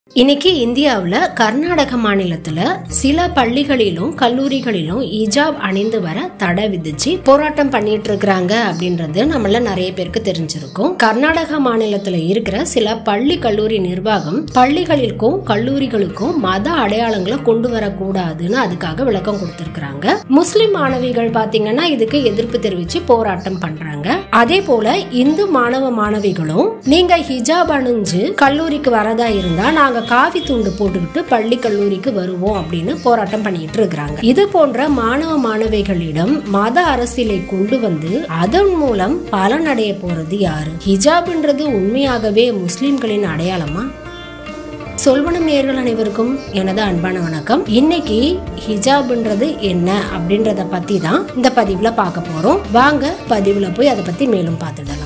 இன்னைக்கு இந்தியாவுல கர்நாடக மாநிலத்துல சில பள்ளிகளிலும் கல்லூரிகளிலும் இஜாப் அணிந்து வர தடை விதிச்சு போராட்டம் பண்ணிட்டு இருக்கிறாங்க அப்படின்றது நம்மள நிறைய பேருக்கு தெரிஞ்சிருக்கும் கர்நாடக மாநிலத்துல இருக்கிற சில பள்ளி கல்லூரி நிர்வாகம் பள்ளிகளுக்கும் கல்லூரிகளுக்கும் மத அடையாளங்களை கொண்டு வரக்கூடாதுன்னு அதுக்காக விளக்கம் கொடுத்திருக்கிறாங்க முஸ்லிம் மாணவிகள் பாத்தீங்கன்னா இதுக்கு எதிர்ப்பு தெரிவிச்சு போராட்டம் பண்றாங்க அதே போல இந்து மாணவ மாணவிகளும் நீங்க ஹிஜாப் அணிஞ்சு கல்லூரிக்கு வரதா இருந்தா நாங்க காவி துண்டு போட்டுக்கிட்டு பள்ளி கல்லூரிக்கு வருவோம் அப்படின்னு போராட்டம் பண்ணிட்டு இருக்கிறாங்க இது போன்ற மாணவ மாணவிகளிடம் மத அரசியலை கொண்டு வந்து அதன் மூலம் பலனடைய போறது யாரு ஹிஜாப்ன்றது உண்மையாகவே முஸ்லிம்களின் அடையாளமா சொல்வனம் நேர்கள் அனைவருக்கும் எனது அன்பான வணக்கம் இன்னைக்கு ஹிஜாப்ன்றது என்ன அப்படின்றத பத்தி தான் இந்த பதிவுல பார்க்க போறோம் வாங்க பதிவுல போய் அதை பத்தி மேலும் பார்த்துடலாம்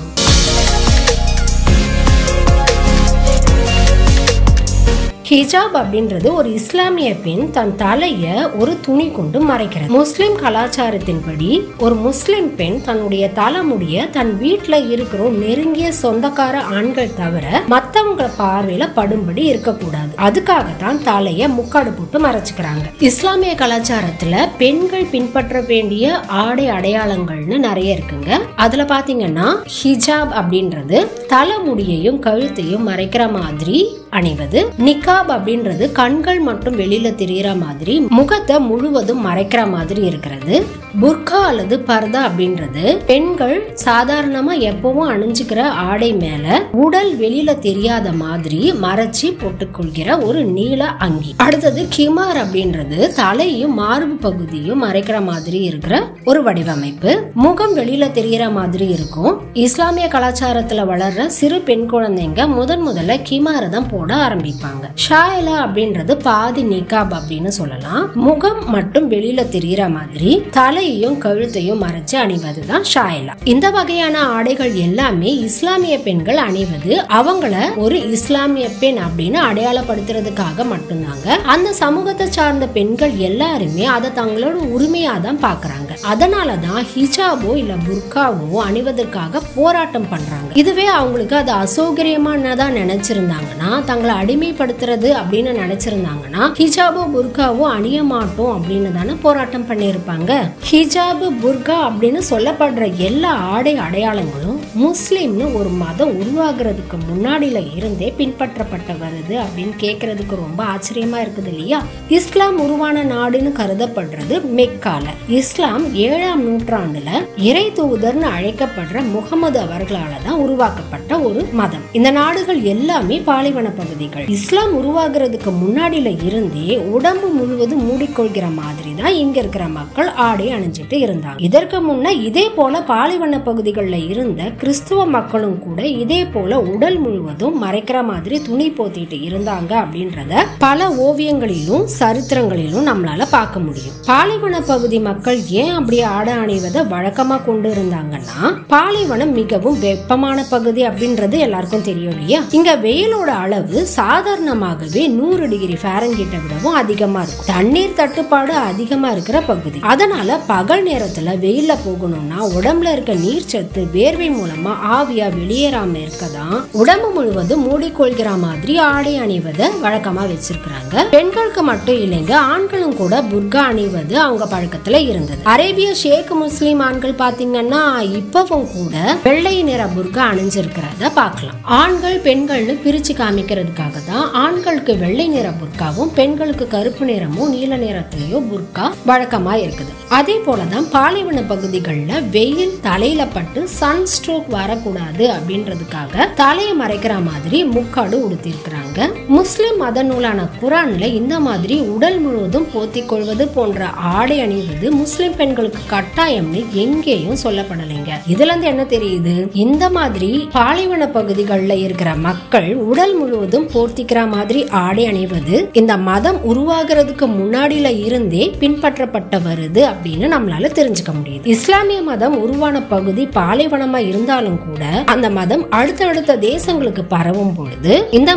ஹிஜாப் அப்படின்றது ஒரு இஸ்லாமிய பெண் தன் தலைய ஒரு துணி கொண்டு மறைக்கிறது முஸ்லிம் கலாச்சாரத்தின்படி ஒரு முஸ்லிம் பெண் தன்னுடைய தலைமுடிய தன் வீட்டுல இருக்கிற நெருங்கிய சொந்தக்கார ஆண்கள் தவிர மத்தவங்க பார்வையில படும்படி இருக்கக்கூடாது அதுக்காகத்தான் தலைய முக்காடு போட்டு மறைச்சுக்கிறாங்க இஸ்லாமிய கலாச்சாரத்துல பெண்கள் பின்பற்ற வேண்டிய ஆடை அடையாளங்கள்னு நிறைய இருக்குங்க அதுல பாத்தீங்கன்னா ஹிஜாப் அப்படின்றது தலைமுடியையும் கழுத்தையும் மறைக்கிற மாதிரி அணிவது நிக்காப் அப்படின்றது கண்கள் மட்டும் வெளியில தெரியற மாதிரி முகத்தை முழுவதும் மறைக்கிற மாதிரி இருக்கிறது புர்கா அல்லது பர்தா அப்படின்றது பெண்கள் சாதாரணமா எப்பவும் அணிஞ்சுக்கிற ஆடை மேல உடல் வெளியில தெரியாத மாதிரி மறைச்சி போட்டுக்கொள்கிற ஒரு நீல அங்கி அடுத்தது கிமார் அப்படின்றது தலையும் மார்பு பகுதியும் மறைக்கிற மாதிரி இருக்கிற ஒரு வடிவமைப்பு முகம் வெளியில தெரியற மாதிரி இருக்கும் இஸ்லாமிய கலாச்சாரத்துல வளர்ற சிறு பெண் குழந்தைங்க முதன் முதல்ல கிமாரை தான் போட ஆரம்பிப்பாங்க ஷாயலா அப்படின்றது பாதி நிகாப் அப்படின்னு சொல்லலாம் முகம் மட்டும் வெளியில தெரியற மாதிரி தலையையும் கழுத்தையும் மறைச்சு அணிவதுதான் ஷாயலா இந்த வகையான ஆடைகள் எல்லாமே இஸ்லாமிய பெண்கள் அணிவது அவங்கள ஒரு இஸ்லாமிய பெண் அப்படின்னு அடையாளப்படுத்துறதுக்காக மட்டும்தாங்க அந்த சமூகத்தை சார்ந்த பெண்கள் எல்லாருமே அதை தங்களோட உரிமையா தான் பாக்குறாங்க அதனாலதான் ஹிஜாபோ இல்ல புர்காவோ அணிவதற்காக போராட்டம் பண்றாங்க இதுவே அவங்களுக்கு அது அசௌகரியமானதா நினைச்சிருந்தாங்கன்னா தங்களை அடிமைப்படுத்துறது அப்படின்னு நினைச்சிருந்தாங்கன்னா ஹிஜாபோ புர்காவோ அணிய மாட்டோம் அப்படின்னு தானே போராட்டம் பண்ணியிருப்பாங்க ஹிஜாபு புர்கா அப்படின்னு சொல்லப்படுற எல்லா ஆடை அடையாளங்களும் முஸ்லீம்னு ஒரு மதம் உருவாகிறதுக்கு முன்னாடியில இருந்தே பின்பற்றப்பட்ட வருது அப்படின்னு கேட்கறதுக்கு ரொம்ப ஆச்சரியமா இருக்குது இல்லையா இஸ்லாம் உருவான நாடுன்னு கருதப்படுறது மெக்கால இஸ்லாம் ஏழாம் நூற்றாண்டுல இறை தூதர்னு அழைக்கப்படுற முகமது அவர்களால தான் உருவாக்கப்பட்ட ஒரு மதம் இந்த நாடுகள் எல்லாமே பாலைவன பகுதிகள் இஸ்லாம் உருவாகிறதுக்கு முன்னாடியில இருந்தே உடம்பு முழுவதும் மூடிக்கொள்கிற மாதிரி தான் இங்க இருக்கிற மக்கள் ஆடை அணிஞ்சிட்டு இருந்தாங்க இதற்கு முன்ன இதே போல பாலைவன பகுதிகளில் இருந்த கிறிஸ்துவ மக்களும் கூட இதே போல உடல் முழுவதும் மறைக்கிற மாதிரி துணி போத்திட்டு இருந்தாங்க அப்படின்றத பல ஓவியங்களிலும் சரித்திரங்களிலும் நம்மளால பார்க்க முடியும் பாலைவன பகுதி மக்கள் ஏன் அப்படி ஆடை அணிவதை வழக்கமா கொண்டு இருந்தாங்கன்னா பாலைவனம் மிகவும் வெப்பமான பகுதி அப்படின்றது எல்லாருக்கும் தெரியும் இல்லையா இங்க வெயிலோட அளவு சாதாரணமாகவே நூறு டிகிரி ஃபாரன்கீட்டை விடவும் அதிகமா இருக்கும் தண்ணீர் தட்டுப்பாடு அதிகமா இருக்கிற பகுதி அதனால பகல் நேரத்துல வெயில்ல போகணும்னா உடம்புல இருக்க நீர் சத்து வேர்வை மூலமா ஆவியா வெளியேறாம இருக்கதான் உடம்பு முழுவதும் மூடிக்கொள்கிற மாதிரி ஆடை அணிவதை வழக்கமா வச்சிருக்கிறாங்க பெண்களுக்கு மட்டும் இல்லைங்க ஆண்களும் கூட புர்கா அணிவது அவங்க பழக்கத்துல இருந்தது அரேபிய ஷேக் முஸ்லீம் ஆண்கள் பாத்தீங்கன்னா இப்பவும் கூட வெள்ளை நிற புர்கா அணிஞ்சிருக்கிறத பார்க்கலாம் ஆண்கள் பெண்கள்னு பிரிச்சு காமிக்கிறதுக்காக தான் ஆண்களுக்கு வெள்ளை நிற புர்காவும் பெண்களுக்கு கருப்பு நிறமும் நீல நிறத்திலேயோ புர்கா வழக்கமா இருக்குது அதே போலதான் பாலைவன பகுதிகளில் வெயில் தலையில பட்டு சன் ஸ்ட்ரோக் வரக்கூடாது அப்படின்றதுக்காக தலையை மறைக்கிற மாதிரி முக்காடு உடுத்திருக்கிறாங்க முஸ்லிம் மத நூலான குரான்ல இந்த மாதிரி உடல் முழுவதும் போத்திக் கொள்வது போன்ற ஆடை அணிவது முஸ்லிம் பெண்களுக்கு கட்டாயம்னு எங்கேயும் சொல்லப்படலைங்க இதுல இருந்து என்ன தெரியுது இந்த மாதிரி பாலைவன பகுதிகளில் இருக்கிற மக்கள் உடல் முழுவதும் போர்த்திக்கிற மாதிரி ஆடை அணிவது இந்த மதம் உருவாகிறதுக்கு முன்னாடியில இருந்தே பின்பற்றப்பட்ட வருது அப்படின்னு நம்மளால தெரிஞ்சுக்க முடியுது இஸ்லாமிய மதம் உருவான பகுதி பாலைவனமா இருந்தாலும் கூட அந்த மதம் அடுத்தடுத்த தேசங்களுக்கு பரவும் பொழுது இந்த மாதிரி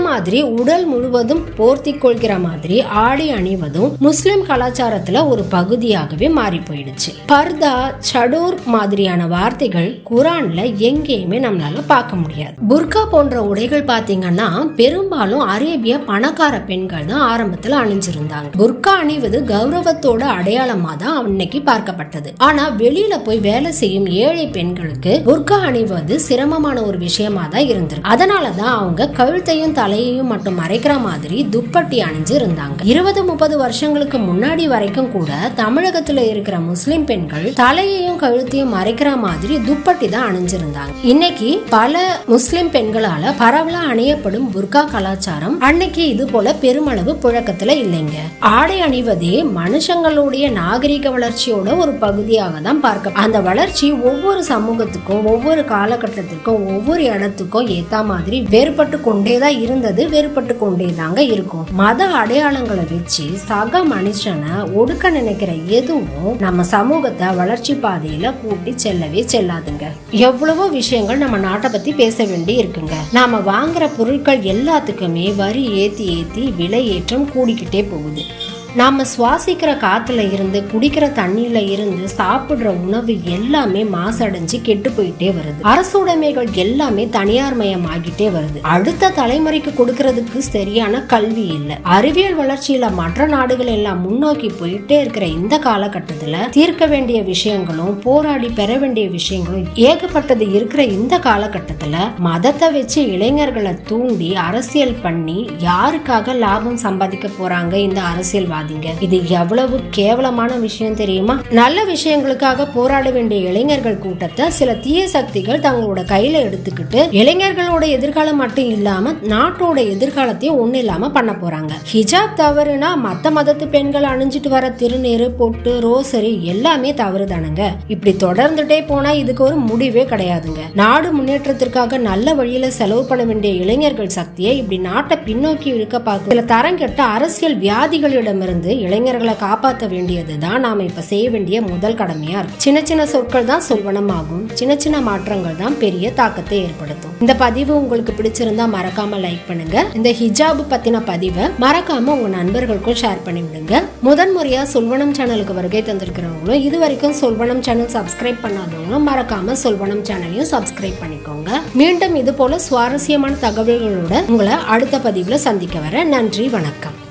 உடல் முழுவதும் போர்த்தி கொள்கிற மாதிரி ஆடை அணிவதும் முஸ்லிம் கலாச்சாரத்துல ஒரு பகுதியாகவே மாறி போயிடுச்சு பர்தா சடோர் மாதிரியான வார்த்தைகள் குரான்ல எங்கேயுமே நம்மளால பார்க்க முடியாது புர்கா போன்ற உடைகள் பாத்தீங்கன்னா பெரும்பாலும் அரேபிய பணக்கார பெண்கள் தான் ஆரம்பத்துல அணிஞ்சிருந்தாங்க புர்கா அணிவது கௌரவத்தோட அடையாளமா தான் அன்னைக்கு பார்க்கப்பட்டது ஆனா வெளியில போய் வேலை செய்யும் ஏழை பெண்களுக்கு புர்கா அணிவது சிரமமான ஒரு விஷயமா தான் இருந்தது அதனாலதான் அவங்க கழுத்தையும் தலையையும் மட்டும் மறைக்கிற மாதிரி துப்பட்டி அணிஞ்சு இருந்தாங்க இருபது முப்பது வருஷங்களுக்கு முன்னாடி வரைக்கும் கூட தமிழகத்துல இருக்கிற முஸ்லிம் பெண்கள் தலையையும் கழுத்தையும் மறைக்கிற மாதிரி துப்பட்டி தான் அணிஞ்சிருந்தாங்க இன்னைக்கு பல முஸ்லிம் பெண்களால பரவலா அணியப்படும் புர்கா கலாச்சாரம் அன்னைக்கு இது போல பெருமளவு புழக்கத்துல இல்லைங்க ஆடை அணிவதே மனுஷங்களுடைய நாகரிக வளர்ச்சியோட ஒரு பகுதியாக தான் பார்க்க அந்த வளர்ச்சி ஒவ்வொரு சமூகத்துக்கும் ஒவ்வொரு காலகட்டத்திற்கும் ஒவ்வொரு இடத்துக்கும் ஏத்த மாதிரி வேறுபட்டு கொண்டே தான் இருந்தது வேறுபட்டு கொண்டே தாங்க இருக்கும் மத அடையாளங்களை வச்சு சக மனுஷனை ஒடுக்க நினைக்கிற எதுவும் நம்ம சமூகத்தை வளர்ச்சி பாதையில கூட்டி செல்லவே செல்லாதுங்க எவ்வளவோ விஷயங்கள் நம்ம நாட்டை பத்தி பேச வேண்டி இருக்குங்க நாம வாங்குற பொருட்கள் எல்லாத்துக்குமே வரி ஏத்தி ஏத்தி விலை ஏற்றம் கூடிக்கிட்டே போகுது நாம சுவாசிக்கிற காத்துல இருந்து குடிக்கிற தண்ணியில இருந்து சாப்பிடுற உணவு எல்லாமே மாசடைஞ்சு கெட்டு போயிட்டே வருது அரசுடைமைகள் எல்லாமே தனியார் மயமாகிட்டே வருது அடுத்த தலைமுறைக்கு கொடுக்கறதுக்கு சரியான கல்வி இல்லை அறிவியல் வளர்ச்சியில மற்ற நாடுகள் எல்லாம் முன்னோக்கி போயிட்டே இருக்கிற இந்த காலகட்டத்துல தீர்க்க வேண்டிய விஷயங்களும் போராடி பெற வேண்டிய விஷயங்களும் ஏகப்பட்டது இருக்கிற இந்த காலகட்டத்துல மதத்தை வச்சு இளைஞர்களை தூண்டி அரசியல் பண்ணி யாருக்காக லாபம் சம்பாதிக்க போறாங்க இந்த அரசியல்வாதிங்க இது எவ்வளவு கேவலமான விஷயம் தெரியுமா நல்ல விஷயங்களுக்காக போராட வேண்டிய இளைஞர்கள் கூட்டத்தை சில தீய சக்திகள் தங்களோட கையில எடுத்துக்கிட்டு இளைஞர்களோட எதிர்காலம் மட்டும் இல்லாம நாட்டோட எதிர்காலத்தையும் ஒண்ணு இல்லாம பண்ண போறாங்க ஹிஜாப் தவறுனா மத்த மதத்து பெண்கள் அணிஞ்சிட்டு வர திருநீரு பொட்டு ரோசரி எல்லாமே தவறு தானுங்க இப்படி தொடர்ந்துட்டே போனா இதுக்கு ஒரு முடிவே கிடையாதுங்க நாடு முன்னேற்றத்திற்காக நல்ல வழியில செலவு பண்ண வேண்டிய இளைஞர்கள் சக்தியை இப்படி நாட்டை பின்னோக்கி இழுக்க பார்க்க சில தரங்கெட்ட அரசியல் வியாதிகளிடமிருந்து இளைஞர்களை காப்பாற்ற வேண்டியது தான் நாம இப்ப செய்ய வேண்டிய முதல் கடமையா இருக்கு சின்ன சின்ன சொற்கள் தான் சொல்வனமாகும் சின்ன சின்ன மாற்றங்கள் தான் பெரிய தாக்கத்தை ஏற்படுத்தும் இந்த பதிவு உங்களுக்கு பிடிச்சிருந்தா மறக்காம லைக் பண்ணுங்க இந்த ஹிஜாப் பத்தின பதிவை மறக்காம உங்க நண்பர்களுக்கும் ஷேர் பண்ணி விடுங்க முதன் முறையா சொல்வனம் சேனலுக்கு வருகை தந்திருக்கிறவங்களும் இது வரைக்கும் சொல்வனம் சேனல் சப்ஸ்கிரைப் பண்ணாதவங்களும் மறக்காம சொல்வனம் சேனலையும் சப்ஸ்கிரைப் பண்ணிக்கோங்க மீண்டும் இது போல சுவாரஸ்யமான தகவல்களோட உங்களை அடுத்த பதிவுல சந்திக்க வர நன்றி வணக்கம்